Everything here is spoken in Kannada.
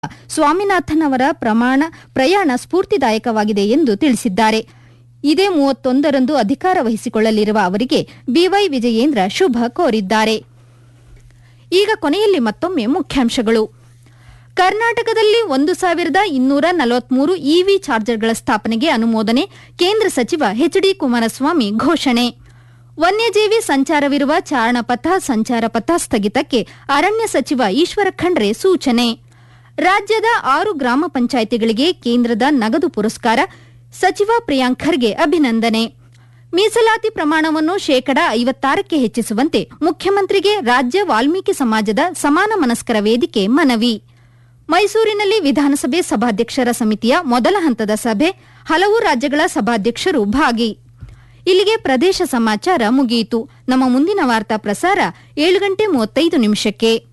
ಸ್ವಾಮಿನಾಥನ್ ಅವರ ಪ್ರಮಾಣ ಪ್ರಯಾಣ ಸ್ಫೂರ್ತಿದಾಯಕವಾಗಿದೆ ಎಂದು ತಿಳಿಸಿದ್ದಾರೆ ಇದೇ ಮೂವತ್ತೊಂದರಂದು ಅಧಿಕಾರ ವಹಿಸಿಕೊಳ್ಳಲಿರುವ ಅವರಿಗೆ ಬಿವೈ ವಿಜಯೇಂದ್ರ ಶುಭ ಕೋರಿದ್ದಾರೆ ಈಗ ಕೊನೆಯಲ್ಲಿ ಮತ್ತೊಮ್ಮೆ ಮುಖ್ಯಾಂಶಗಳು ಕರ್ನಾಟಕದಲ್ಲಿ ಒಂದು ಸಾವಿರದ ಇನ್ನೂರ ನಲವತ್ಮೂರು ಇವಿ ಚಾರ್ಜರ್ಗಳ ಸ್ಥಾಪನೆಗೆ ಅನುಮೋದನೆ ಕೇಂದ್ರ ಸಚಿವ ಎಚ್ಡಿ ಕುಮಾರಸ್ವಾಮಿ ಘೋಷಣೆ ವನ್ಯಜೀವಿ ಸಂಚಾರವಿರುವ ಚಾರಣಪಥ ಸಂಚಾರ ಪಥ ಸ್ಥಗಿತಕ್ಕೆ ಅರಣ್ಯ ಸಚಿವ ಈಶ್ವರ ಖಂಡ್ರೆ ಸೂಚನೆ ರಾಜ್ಯದ ಆರು ಗ್ರಾಮ ಪಂಚಾಯಿತಿಗಳಿಗೆ ಕೇಂದ್ರದ ನಗದು ಪುರಸ್ಕಾರ ಸಚಿವ ಪ್ರಿಯಾಂಕ್ ಖರ್ಗೆ ಅಭಿನಂದನೆ ಮೀಸಲಾತಿ ಪ್ರಮಾಣವನ್ನು ಶೇಕಡಾ ಐವತ್ತಾರಕ್ಕೆ ಹೆಚ್ಚಿಸುವಂತೆ ಮುಖ್ಯಮಂತ್ರಿಗೆ ರಾಜ್ಯ ವಾಲ್ಮೀಕಿ ಸಮಾಜದ ಸಮಾನ ಮನಸ್ಕರ ವೇದಿಕೆ ಮನವಿ ಮೈಸೂರಿನಲ್ಲಿ ವಿಧಾನಸಭೆ ಸಭಾಧ್ಯಕ್ಷರ ಸಮಿತಿಯ ಮೊದಲ ಹಂತದ ಸಭೆ ಹಲವು ರಾಜ್ಯಗಳ ಸಭಾಧ್ಯಕ್ಷರು ಭಾಗಿ ಇಲ್ಲಿಗೆ ಪ್ರದೇಶ ಸಮಾಚಾರ ಮುಗಿಯಿತು ನಮ್ಮ ಮುಂದಿನ ವಾರ್ತಾ ಪ್ರಸಾರ ಏಳು ಗಂಟೆ ಮೂವತ್ತೈದು ನಿಮಿಷಕ್ಕೆ